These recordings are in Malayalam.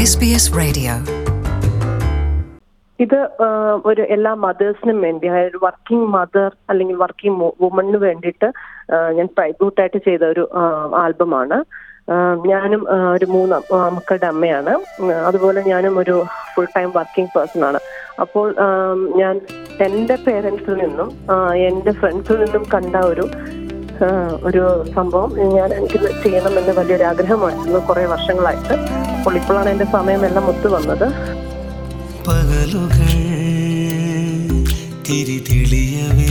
SBS Radio. ഇത് ആ, ഒരു എല്ലാ മദേഴ്സിനും വേണ്ടി അതായത് വർക്കിംഗ് മദർ അല്ലെങ്കിൽ വർക്കിംഗ് വുമണിന് വേണ്ടിയിട്ട് ആ, ഞാൻ പ്രൈബൂട്ടായിട്ട് ചെയ്ത ഒരു ആൽബമാണ് ഞാനും ആ, ഒരു മൂന്ന് ആ, മക്കളുടെ അമ്മയാണ് ഉം, അതുപോലെ ഞാനും ഒരു ഫുൾ ടൈം വർക്കിംഗ് പേഴ്സൺ ആണ് അപ്പോൾ ആ, ഞാൻ എൻ്റെ പേരൻസിൽ നിന്നും ആ, എൻ്റെ ഫ്രണ്ട്സിൽ നിന്നും കണ്ട ഒരു ആ, ഒരു സംഭവം ഞാൻ എനിക്ക് ചെയ്യണമെന്ന് വലിയൊരു ആഗ്രഹമായിരുന്നു കുറെ വർഷങ്ങളായിട്ട് അപ്പോൾ ഇപ്പോഴാണ് എൻ്റെ സമയമെല്ലാം ഒത്തു വന്നത് പകലുകൾ തിരിതെളിയവേ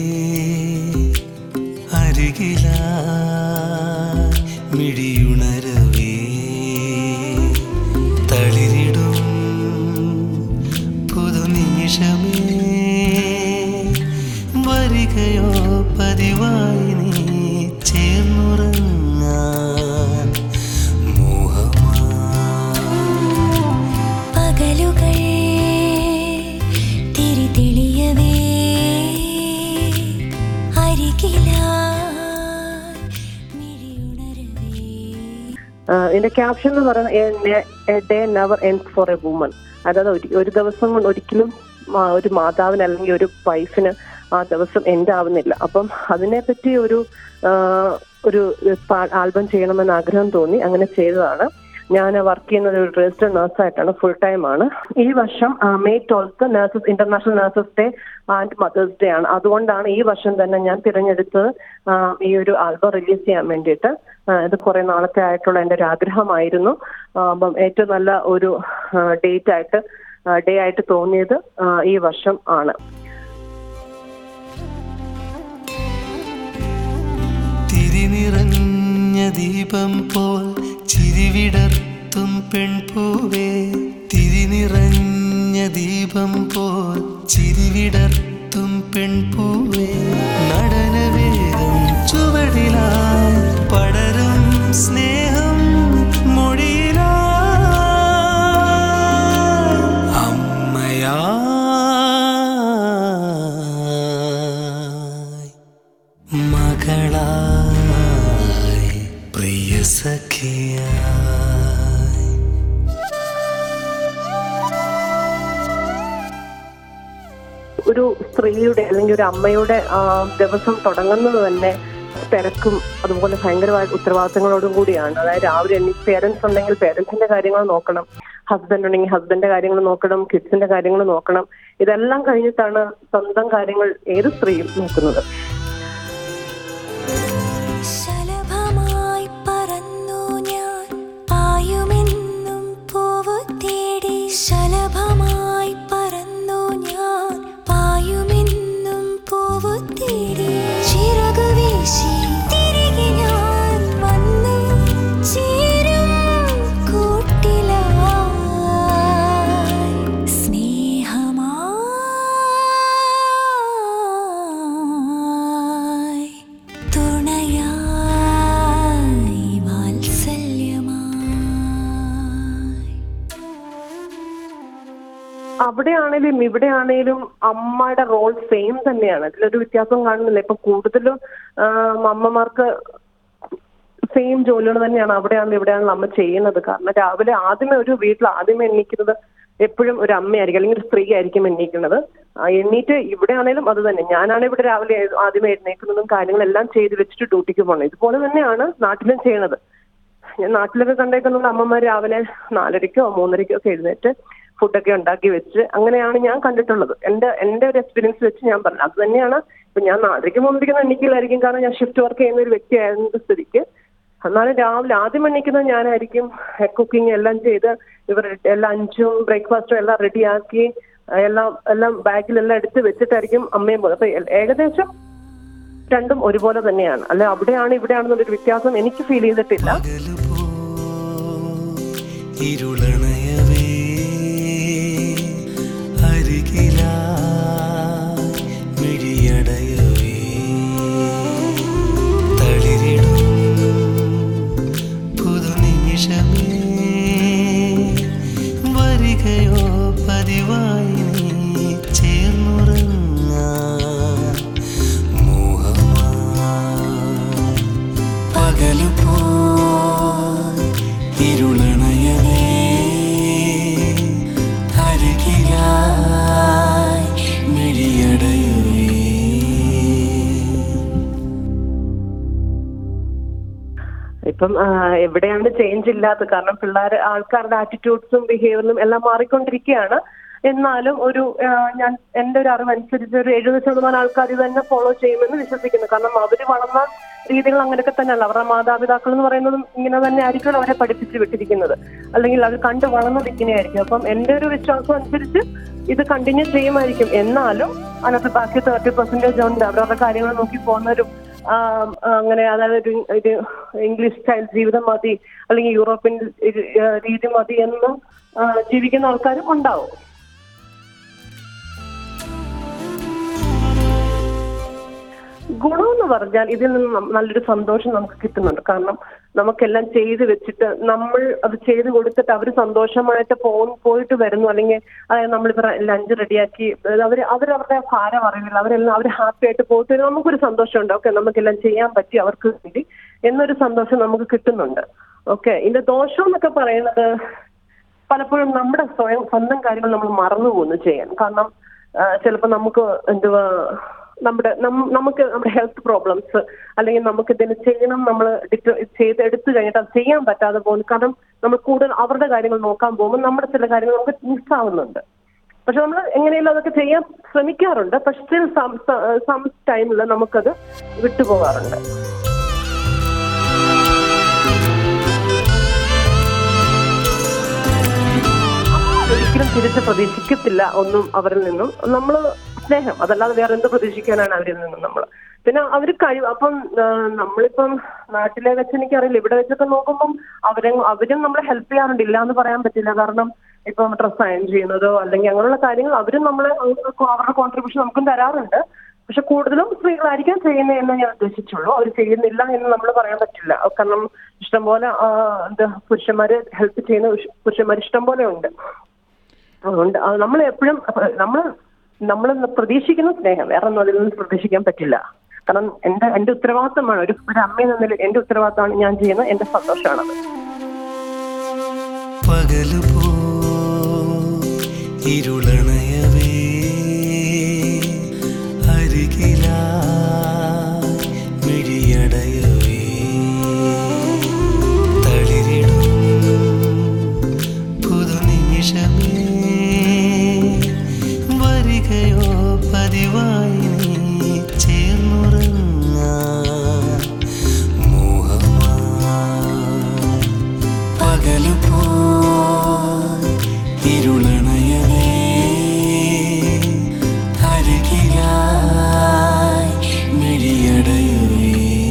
അരികില മിഴിയുണരവേ തളിരിടും പുതുനിമിഷമേ വരികയോ പതിവായി നീ ചേർന്നുറങ്ങാൻ മോഹമാ പകലുകൾ തിരിതെളിയവേ അരികിലായി മിഴിയുണരവേ ആഹ് ഇതിന്റെ ക്യാപ്ഷൻ എന്ന് പറയുന്നത് a day never end for a woman അതായത് ഒരു- ഒരു ദിവസം കൊണ്ട് ഒരിക്കലും ആ, ഒരു മാതാവിന് അല്ലെങ്കിൽ ഒരു വൈഫിന് ആ ദിവസം എൻഡ് ആവുന്നില്ല അപ്പം അതിനെപ്പറ്റി ഒരു ആഹ്, ഒരു ആൽബം ചെയ്യണമെന്ന് ആഗ്രഹം തോന്നി അങ്ങനെ ചെയ്തതാണ് ഞാൻ വർക്ക് ചെയ്യുന്നത് ഒരു രജിസ്റ്റേഡ് നഴ്സായിട്ടാണ് ഫുൾ ടൈം ആണ് ഈ വർഷം May twelfth nurses international nurses day and mothers day ആണ് അതുകൊണ്ടാണ് ഈ വർഷം തന്നെ ഞാൻ തിരഞ്ഞെടുത്തത് ആ, ഈ ഒരു ആൽബം റിലീസ് ചെയ്യാൻ വേണ്ടിയിട്ട് ആ, ഇത് കുറെ നാളത്തെ ആയിട്ടുള്ള എൻ്റെ ഒരു ആഗ്രഹമായിരുന്നു ആ, അപ്പം ഏറ്റവും നല്ല ഒരു ഡേറ്റ് ആയിട്ട് ഡേ ആയിട്ട് തോന്നിയത് ആ, ഈ വർഷം ആണ് തിരിനിറഞ്ഞ ദീപം പോൽ ചിരിവിടർത്തും പെൺപൂവേ തിരിനിറഞ്ഞ ദീപം പോൽ ചിരിവിടർത്തും പെൺപൂവേ നടനവേദം ചുവടിലായി പടരും സ്നേഹം മൊഴിയിലായി അമ്മയായി മകളായി പ്രിയ സഖിയായി ഒരു സ്ത്രീയുടെ അല്ലെങ്കിൽ ഒരു അമ്മയുടെ ആ, ദിവസം തുടങ്ങുന്നത് തന്നെ തിരക്കും അതുപോലെ ഭയങ്കരമായ ഉത്തരവാദിത്തങ്ങളോടും കൂടിയാണ് അതായത് രാവിലെ എണ്ണി പേരൻസ് ഉണ്ടെങ്കിൽ പേരൻസിന്റെ കാര്യങ്ങൾ നോക്കണം ഹസ്ബൻഡ് ഉണ്ടെങ്കിൽ ഹസ്ബൻഡിന്റെ കാര്യങ്ങൾ നോക്കണം കിഡ്സിന്റെ കാര്യങ്ങൾ നോക്കണം ഇതെല്ലാം കഴിഞ്ഞിട്ടാണ് സ്വന്തം കാര്യങ്ങൾ ഏത് സ്ത്രീയും നോക്കുന്നത് ശലഭമായി പറന്നു ഞാൻ പായുമെന്നും പൂവ് തേടി ശലഭമായി പറന്നു ഞാൻ പായുമെന്നും പൂവ് തേടി ചിറകു വീശി തിരികെ ഞാൻ വന്നു ചേരും കൂട്ടിലായി സ്നേഹമായി തുണയായി വാത്സല്യമായി അവിടെയാണേലും ഇവിടെയാണേലും അമ്മയുടെ റോൾ സെയിം തന്നെയാണ് അതിലൊരു വ്യത്യാസം കാണുന്നില്ല ഇപ്പൊ കൂടുതലും ആ, അമ്മമാർക്ക് സെയിം ജോലികൾ തന്നെയാണ് അവിടെയാണെങ്കിലും ഇവിടെയാണെങ്കിലും അമ്മ ചെയ്യുന്നത് കാരണം രാവിലെ ആദ്യമേ ഒരു വീട്ടിൽ ആദ്യമേ എണീക്കുന്നത് എപ്പോഴും ഒരു അമ്മയായിരിക്കും അല്ലെങ്കിൽ ഒരു സ്ത്രീ ആയിരിക്കും എണീക്കുന്നത് ആ, എണീറ്റ് ഇവിടെ ആണേലും അത് തന്നെ ഞാനാണ് ഇവിടെ രാവിലെ ആദ്യമേ എഴുന്നേക്കുന്നതും കാര്യങ്ങളെല്ലാം ചെയ്ത് വെച്ചിട്ട് ഡ്യൂട്ടിക്ക് പോകണം ഇതുപോലെ തന്നെയാണ് നാട്ടിലും ചെയ്യണത് ഞാൻ നാട്ടിലൊക്കെ കണ്ടേക്കുന്നത് അമ്മമാർ രാവിലെ നാലരയ്ക്കോ മൂന്നരയ്ക്കോ ഒക്കെ എഴുന്നേറ്റ് ഫുഡൊക്കെ ഉണ്ടാക്കി വെച്ച് അങ്ങനെയാണ് ഞാൻ കണ്ടിട്ടുള്ളത് എൻ്റെ എൻ്റെ ഒരു എക്സ്പീരിയൻസ് വെച്ച് ഞാൻ പറഞ്ഞു അത് തന്നെയാണ് ഇപ്പൊ ഞാൻ നാലരയ്ക്ക് മൂന്നരയ്ക്ക് എണ്ണിക്കലായിരിക്കും കാരണം ഞാൻ ഷിഫ്റ്റ് വർക്ക് ചെയ്യുന്ന ഒരു വ്യക്തിയായിരുന്ന സ്ഥിതിക്ക് എന്നാലും രാവിലെ ആദ്യം എണ്ണിക്കുന്നത് ഞാനായിരിക്കും കുക്കിംഗ് എല്ലാം ചെയ്ത് ഇവർ ലഞ്ചും ബ്രേക്ക്ഫാസ്റ്റും എല്ലാം റെഡിയാക്കി എല്ലാം എല്ലാം ബാഗിലെല്ലാം എടുത്ത് വെച്ചിട്ടായിരിക്കും അമ്മയും പോകുന്നത് അപ്പൊ ഏ- ഏകദേശം രണ്ടും ഒരുപോലെ തന്നെയാണ് അല്ലെ അവിടെയാണ് ഇവിടെയാണെന്നുള്ളൊരു വ്യത്യാസം എനിക്ക് ഫീൽ ചെയ്തിട്ടില്ല പകലുപോ ഇരുളണയവേ അരികിലാ മിഴിയടയവേ തളിരിടും പുതുനിമിഷമേ വരികയോ പതിവായി നീ ചേർന്നുറങ്ങാൻ മോഹമായി പകലുപോ ഇരുളണയവേ ഇപ്പം ആ, എവിടെയാണ് ചേഞ്ച് ഇല്ലാത്തത് കാരണം പിള്ളേർ ആൾക്കാരുടെ ആറ്റിറ്റ്യൂഡ്സും ബിഹേവിയറും എല്ലാം മാറിക്കൊണ്ടിരിക്കുകയാണ് എന്നാലും ഒരു ആ, ഞാൻ എൻ്റെ ഒരു അറിവനുസരിച്ച് ഒരു എഴുപത് ശതമാനം ആൾക്കാർ ഇത് തന്നെ ഫോളോ ചെയ്യുമെന്ന് വിശ്വസിക്കുന്നു കാരണം അവർ വളർന്ന രീതികൾ അങ്ങനെയൊക്കെ തന്നെയല്ല അവരുടെ മാതാപിതാക്കൾ എന്ന് പറയുന്നതും ഇങ്ങനെ തന്നെ ആയിരിക്കും അവരെ പഠിപ്പിച്ച് വിട്ടിരിക്കുന്നത് അല്ലെങ്കിൽ അവർ കണ്ടു വളർന്നത് ഇങ്ങനെയായിരിക്കും അപ്പം എൻ്റെ ഒരു വിശ്വാസം അനുസരിച്ച് ഇത് കണ്ടിന്യൂ ചെയ്യുമായിരിക്കും എന്നാലും അതിനകത്ത് ബാക്കി തേർട്ടി പെർസെന്റേജ് ഉണ്ട് അവരവരുടെ കാര്യങ്ങൾ നോക്കി പോകുന്നവരും ആ, അങ്ങനെ അതായത് ഒരു ഒരു ഇംഗ്ലീഷ് സ്റ്റൈൽ ജീവിതം മതി അല്ലെങ്കിൽ യൂറോപ്യൻ ഇത്, ആ, രീതി മതി എന്ന് ആ, ജീവിക്കുന്ന ആൾക്കാരും ഉണ്ടാവും ഗുണമെന്ന് പറഞ്ഞാൽ ഇതിൽ നിന്ന് നം- നല്ലൊരു സന്തോഷം നമുക്ക് കിട്ടുന്നുണ്ട് കാരണം നമുക്കെല്ലാം ചെയ്ത് വെച്ചിട്ട് നമ്മൾ അത് ചെയ്ത് കൊടുത്തിട്ട് അവർ സന്തോഷമായിട്ട് പോ പോയിട്ട് വരുന്നു അല്ലെങ്കിൽ അതായത് നമ്മളിപ്പോൾ ലഞ്ച് റെഡിയാക്കി അവർ അവരവരുടെ ഭാരം അറിയില്ല അവരെല്ലാം അവർ ഹാപ്പി ആയിട്ട് പോയിട്ട് വരുമ്പോൾ നമുക്കൊരു സന്തോഷമുണ്ട് ഓക്കെ നമുക്കെല്ലാം ചെയ്യാൻ പറ്റി അവർക്ക് വേണ്ടി എന്നൊരു സന്തോഷം നമുക്ക് കിട്ടുന്നുണ്ട് ഓക്കെ ഇതിന്റെ ദോഷം എന്നൊക്കെ പറയുന്നത് പലപ്പോഴും നമ്മുടെ സ്വയം സ്വന്തം കാര്യങ്ങൾ നമ്മൾ മറന്നു പോകുന്നു ചെയ്യാൻ കാരണം ചിലപ്പോൾ നമുക്ക് എന്തുവാ നമ്മുടെ നം- നമുക്ക് നമ്മുടെ ഹെൽത്ത് പ്രോബ്ലംസ് അല്ലെങ്കിൽ നമുക്ക് ഇതിന് ചെയ്യണം നമ്മൾ ചെയ്ത് എടുത്തു കഴിഞ്ഞിട്ട് അത് ചെയ്യാൻ പറ്റാതെ പോകുന്നു കാരണം നമ്മൾ കൂടുതൽ അവരുടെ കാര്യങ്ങൾ നോക്കാൻ പോകുമ്പോൾ നമ്മുടെ ചില കാര്യങ്ങൾ നമുക്ക് മിസ്സാവുന്നുണ്ട് പക്ഷെ നമ്മൾ എങ്ങനെയെങ്കിലും അതൊക്കെ ചെയ്യാൻ ശ്രമിക്കാറുണ്ട് പക്ഷെ സ്റ്റിൽ സം ടൈമിൽ നമുക്കത് വിട്ടുപോകാറുണ്ട് ഒരിക്കലും തിരിച്ച് പ്രതീക്ഷിക്കത്തില്ല ഒന്നും അവരിൽ നിന്നും നമ്മൾ സ്നേഹം അതല്ലാതെ വേറെ എന്ത് പ്രതീക്ഷിക്കാനാണ് അവരിൽ നിന്നും നമ്മൾ പിന്നെ അവർ കഴിവ് അപ്പം ആ, നമ്മളിപ്പം നാട്ടിലെ വെച്ച് എനിക്കറിയില്ല ഇവിടെ വെച്ചൊക്കെ നോക്കുമ്പം അവരെ അവരും നമ്മളെ ഹെൽപ്പ് ചെയ്യാറുണ്ട് ഇല്ല എന്ന് പറയാൻ പറ്റില്ല കാരണം ഇപ്പം ഡ്രസ് അയൺ ചെയ്യുന്നതോ അല്ലെങ്കിൽ അങ്ങനെയുള്ള കാര്യങ്ങൾ അവരും നമ്മളെ അവരുടെ കോൺട്രിബ്യൂഷൻ നമുക്കും തരാറുണ്ട് പക്ഷെ കൂടുതലും സ്ത്രീകളായിരിക്കും ചെയ്യുന്നതെന്ന് ഞാൻ ഉദ്ദേശിച്ചുള്ളൂ അവർ ചെയ്യുന്നില്ല എന്ന് നമ്മൾ പറയാൻ പറ്റില്ല കാരണം ഇഷ്ടംപോലെ ആ, എന്താ പുരുഷന്മാര് ഹെൽപ്പ് ചെയ്യുന്ന പുരുഷന്മാർ ഇഷ്ടംപോലെ ഉണ്ട് അതുകൊണ്ട് നമ്മൾ എപ്പോഴും നമ്മൾ നമ്മൾ പ്രതീക്ഷിക്കുന്ന സ്നേഹം വേറെ ഒന്നും അതിൽ നിന്ന് പ്രതീക്ഷിക്കാൻ പറ്റില്ല കാരണം എന്റെ എന്റെ ഉത്തരവാദിത്തമാണ് ഒരു ഒരു അമ്മയെന്ന നിലയിൽ എന്റെ ഉത്തരവാദിത്തമാണ് ഞാൻ ചെയ്യുന്നത് എന്റെ സന്തോഷമാണത് പകലു പോ ഇരുളണയവേ അരികിലാ മിഴിയടയവേ തളിരിടും പുതുനിമിഷമേ വരികയോ പതിവായി നീ ചേർന്നുറങ്ങാൻ മോഹമാ പകലു പോ ഇരുളണയവേ അരികിലായി മിഴിയടയവേ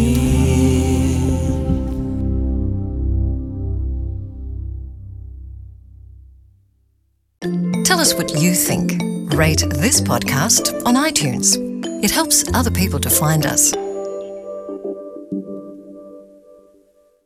Tell us what you think. Rate this podcast on iTunes. It helps other people to find us.